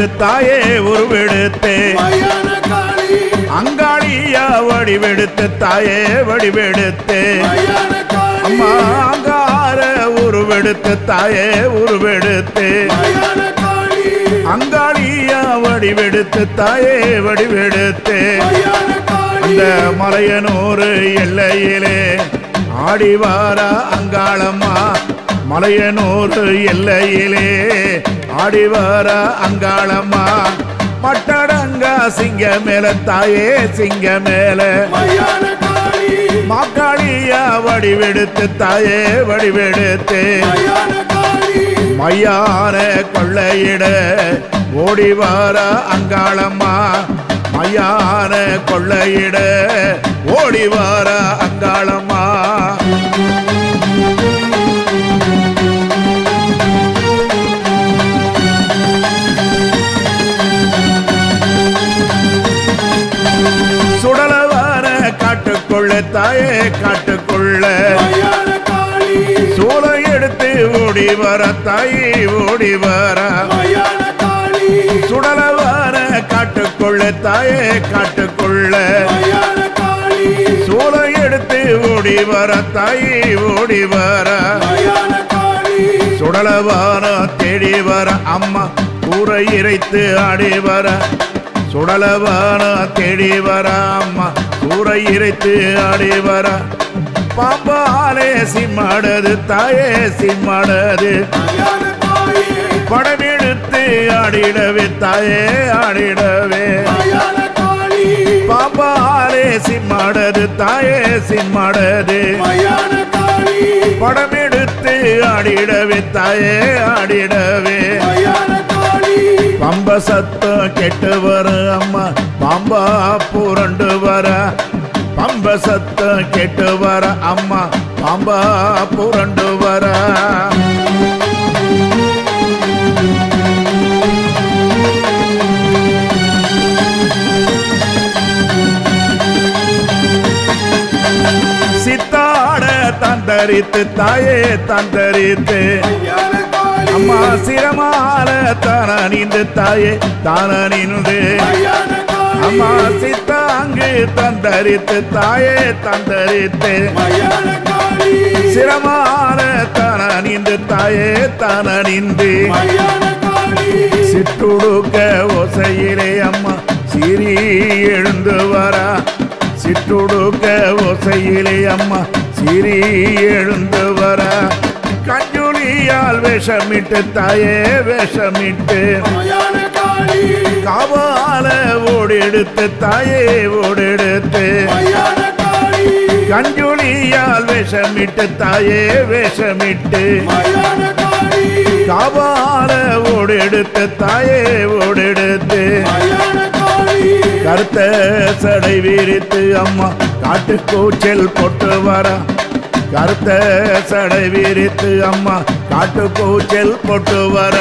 வடிவெடுத்து தாயே உருவெடுத்து மயான காளி அங்காளியா வடிவெடுத்து தாயே வடிவெடுத்து மயான காளி அம்மா அங்கார உருவெடுத்து தாயே உருவெடுத்து மயான காளி அங்காளியா வடிவெடுத்து தாயே வடிவெடுத்து மயான காளி அந்த மலையனூர் எல்லையிலே ஆடிவாரா அங்காளம்மா மலையனூர் எல்லையிலே ஆடிவாரா அங்காளம்மா மட்டடங்கா சிங்க மேல தாயே சிங்க மேல மயான காளி மாக்காளியா வடிவெடுத்து தாயே வடிவெடுத்து மயான காளி மையான கொள்ளையிட ஓடிவாரா அங்காளம்மா மையான கொள்ளையிட ஓடிவாரா அங்காளம்மா சுடலவான காட்டுக்குள்ள தாயே காட்டுக்குள்ள மயான காளி சூளை எடுத்து ஓடி வர தாயே ஓடி வர மயான காளி சுடலவான காட்டுக்குள்ள தாயே காட்டுக்குள்ள மயான காளி சூளை எடுத்து ஓடி வர தாயே ஓடி வர மயான காளி சுடலவான தேடி வர அம்மா கூரை இறைத்து ஆடி வர சுடலவான தேடி வர அம்மா கூரை இறைத்து ஆடி வர பாம்பாலே சிம்மாடது தாயே சிம்மாடது மயான காளி படமெடுத்து ஆடிடவே தாயே ஆடிடவே மயான காளி பாம்பாலே சிம்மாடது தாயே சிம்மாடது மயான காளி படமெடுத்து ஆடிடவே தாயே ஆடிடவே மயான காளி பம்ப சத்தம் கெட்டு வர அம்மா பாம்பா புரண்டு வர பம்ப சத்தம் கெட்டு வர அம்மா பாம்பா புரண்டு வர சித்தாட தந்தரித்து தாயே தந்தரித்து மயான காளி அம்மா சிரமால தானிந்து தாயே தானிந்து மயான காளி அம்மா சித்தாங்கு தந்தரித்து தாயே தந்தரித்து மயான காளி சிரமால தானிந்து தாயே தானிந்து மயான காளி சிற்றுடுக்க ஓசையிலே அம்மா சிறி எழுந்து வரா சிற்றுடுக்க ஓசையிலே அம்மா சிறி எழுந்து வரா கஞ்சுளியால் வேஷமிட்டு தாயே வேஷமிட்டு மயான காளி காவால ஓடெடுத்து தாயே ஓடெடுத்து மயான காளி கஞ்சுளியால் வேஷமிட்டு தாயே வேஷமிட்டு மயான காளி காவால ஓடெடுத்து தாயே ஓடெடுத்து மயான காளி கருத்த சடை விரித்து அம்மா காட்டு கூச்சல் போட்டு வர கருத்த சடை விரித்து அம்மா காட்டு கூச்சல் போட்டு வர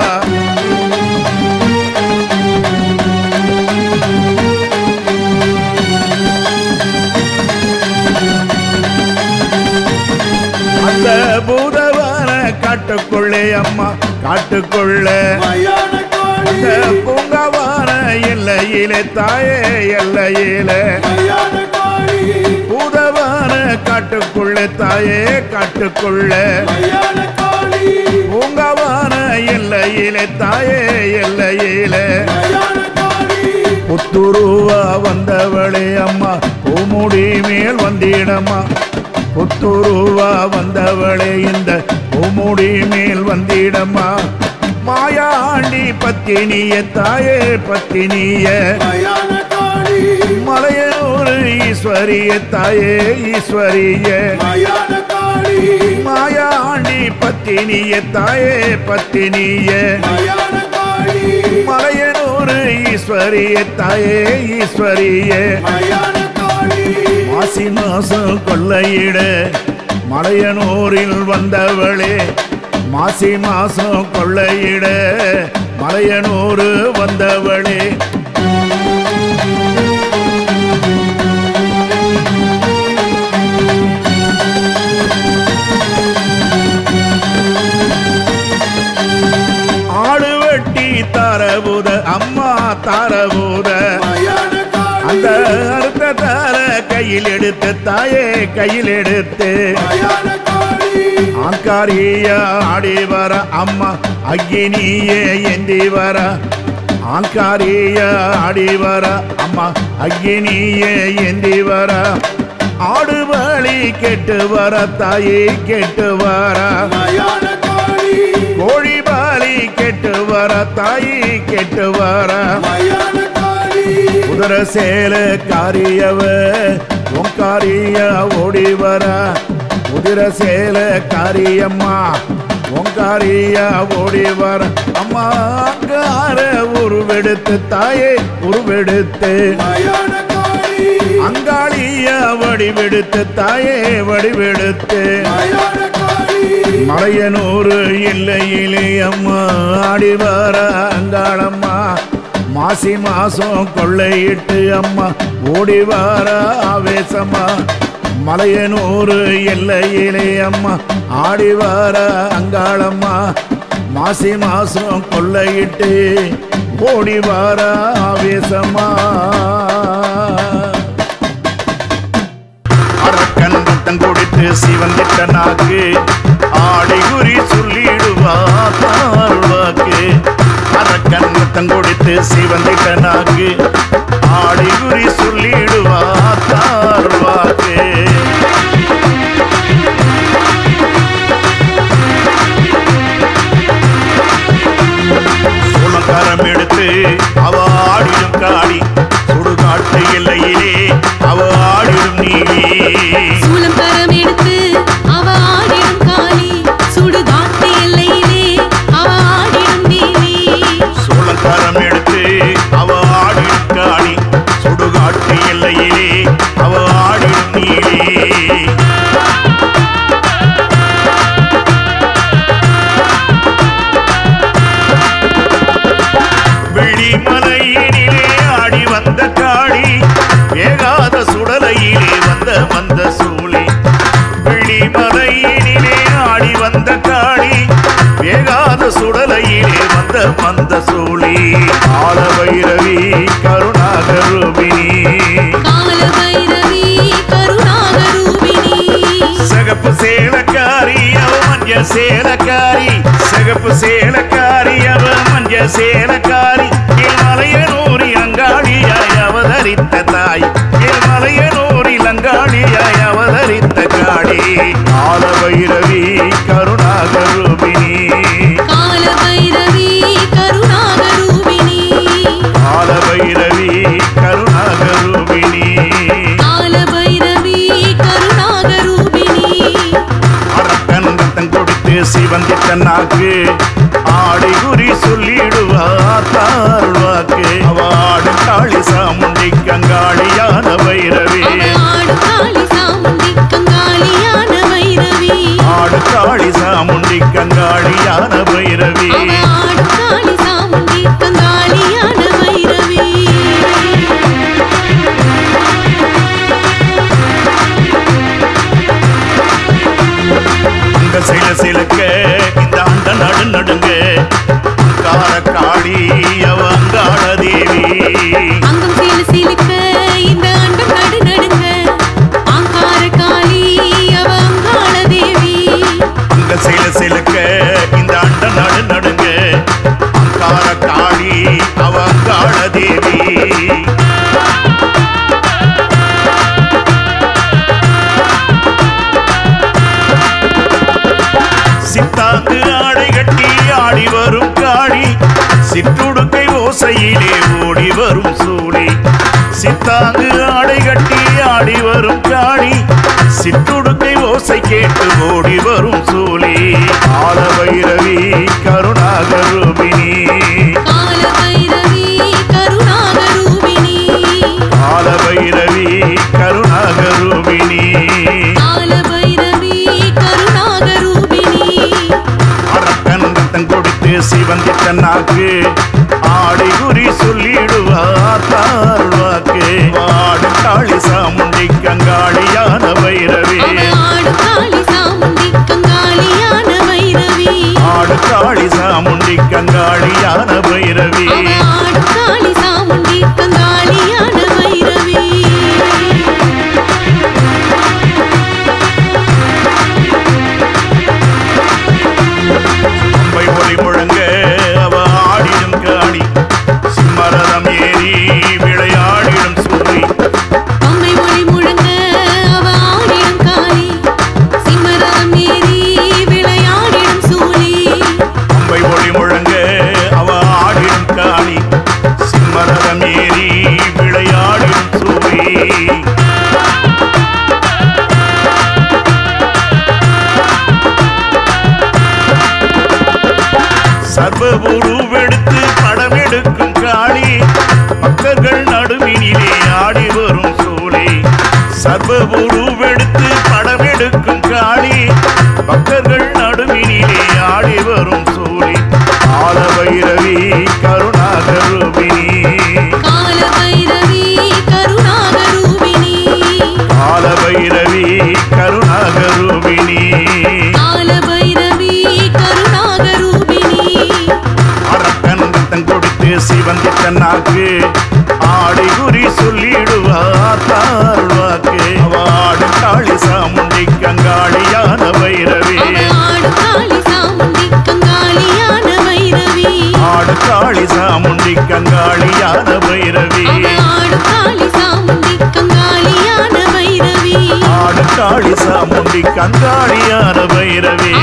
அந்த பூதவன காட்டுக்குள்ளே அம்மா காட்டுக்குள்ளே மயான காளி அந்த பூங்கவான எல்லையிலே தாயே எல்லையிலே மயான காளி பூதவான காட்டுக்குள்ளே தாயே காட்டுக்குள்ளே மயான காளி பூங்கவான எல்லையிலே தாயே எல்லையிலே மயான காளி புத்துருவா வந்தவளே அம்மா பூமுடி மேல் வந்திடம்மா புத்துருவா வந்தவளே இந்த பூமுடி மேல் வந்திடம்மா மாயாண்டி பத்தினிய தாயே பத்தினிய மயான காளி மலையூர் ஈஸ்வரிய தாயே ஈஸ்வரிய மயான காளி மாயாண்டி பத்தினிய தாயே பத்தினிய மயான காளி மலையனூர் ஈஸ்வரிய தாயே ஈஸ்வரிய மயான காளி மாசி மாசம் கொள்ளையிட மலையனூரில் வந்தவளே மாசி மாசம் கொள்ளையிட மலையனூர் வந்தவளே ஆடு வெட்டி தரபுத ஊத மயான அந்த காளி அர்த்தத்தால கையில் எடுத்து தாயே கையில் எடுத்து மயான காளி ஆங்காரிய ஆடி வர அம்மா அக்னியே ஏந்தி வர ஆங்காரிய ஆடி வர அம்மா அக்னியே ஏந்தி வர ஆடு வழி கெட்டு வர தாயே கெட்டு வர மயான காளி கோழி பாலி கெட்டு வர தாயி கெட்டு வர மயான காளி குதிர சேல காரியவ ஓங்காரிய ஓடி வர குதிர சேல காரியம்மா ஓங்காரிய ஓடி வர அம்மா அங்கார உருவெடுத்து தாயே உருவெடுத்து மயான காளி அங்காளிய வடிவெடுத்து தாயே வடிவெடுத்து மயான காளி மலையனூறு எல்லையிலே அம்மா ஆடி வர அங்காளம்மா மாசி மாசம் கொள்ளையிட்டு அம்மா ஓடி வர ஆவேசம்மா மலையனூறு எல்லையிலே அம்மா ஆடி வர அங்காளம்மா மாசி மாசம் கொள்ளையிட்டு ஓடி வர ஆவேசம்மா அரக்கன் ரத்தம் கொடுத்து சிவந்திட்ட நாக்கு ஆடை குறி சொல்லிடுவா தாழ்வாக்கு அரக்கன் ரத்தம் கொடுத்து சிவந்திட்ட நாக்கு ஆடை குறி சொல்லிடுவா தாழ்வாக்கு சோளக்காரம் எடுத்து அவ ஆடிடும் காடி சுடுகாட்டு எல்லையிலே அவ ஆடிடும் நீலி சூலம் கரம் எடுத்து அவ ஆடிடும் காளி சுடுகாட்டு எல்லையிலே அவ ஆடிடும் தேவி சோளக்காரம் எடுத்து அவ ஆடிடும் காடி சுடுகாட்டு எல்லையிலே அவ ஆடிடும் நீலி வெள்ளிமலையினிலே ஆடி வந்த காளி வேகாத சுடலையிலே வந்த வந்த சூளி வெள்ளிமலையினிலே ஆடி வந்த காளி வேகாத சுடலையிலே வந்த வந்த சூளி ஆல வைரவி கருணாகரூபிணி கால பைரவி கருணாக ரூபிணி சிகப்பு சேலக்காரி அவ மஞ்ச சேலக்காரி சிகப்பு சேலக்காரி அவ மஞ்ச சேலக்காரி மலையனூரி அங்காளியாய் அவதரித்த தாய் மலையனூரி அங்காளியாய் அவதரித்த காளி ஆல வைரவி கருணாகரூபிணி கால பைரவி கருணாக ரூபிணி ஆல வைரவி கருணாகரூபிணி கால பைரவி கருணாக ரூபிணி அரக்கன் ரத்தம் கொடுத்து சிவந்திட்ட நாக்கு ஆடி குறி சொல்லிடுவா தாழ்வாக்கு அவாடு காளி சாமுண்டி கங்காளியான வைரவி அவ ஆடும் காளி சாமுண்டி கங்காளியான பைரவி ஆடு காளி சாமுண்டி கங்காளியான வைரவி அவ ஆடும் காளி சாமுண்டி கங்காளியான பைரவி அங்க சில சிலுக்க இந்த அண்ட நடு நடுங்க அங்கார காளி அவ அங்காள தேவி அங்கம் சீல சீலுக்க இந்த அண்டம் நடு நடுங்க ஆங்கார காளி அவ அங்காள தேவி அங்க சில சிலுக்க இந்த அண்ட நடு நடுங்க அங்கார காளி அவ அங்காள தேவி சித்தாங்கு ஆடை கட்டி ஆடி வரும் காளி சிற்றுடுக்கை ஓசையிலே ஓடி வரும் சூளி சித்தாங்கு ஆடை கட்டி ஆடி வரும் காளி சிற்றுடுக்கை ஓசை கேட்டு ஓடி வரும் சூளி ஆல வைரவி கருணாகரூபிணி கால பைரவி கருணாக ரூபிணி ஆல வைரவி கருணாகரூபிணி கால பைரவி கருணாக ரூபிணி அரக்கன் ரத்தம் கொடுத்து சிவந்திட்ட நாக்கு ஆடி குறி சொல்லிடுவா தாழ்வாக்கு வாடு காளி சாமுண்டி கங்காளியான வைரவி அவ ஆடும் காளி சாமுண்டி கங்காளியான பைரவி ஆடு காளி சாமுண்டி கங்காளியான வைரவி அவ ஆடும் காளி சாமுண்டி காளி சாமுண்டி கங்காளியான பைரவி அவ ஆடு காளி சாமுண்டி கங்காளியான பைரவி ஆடு காளி சாமுண்டி கங்காளியான பைரவி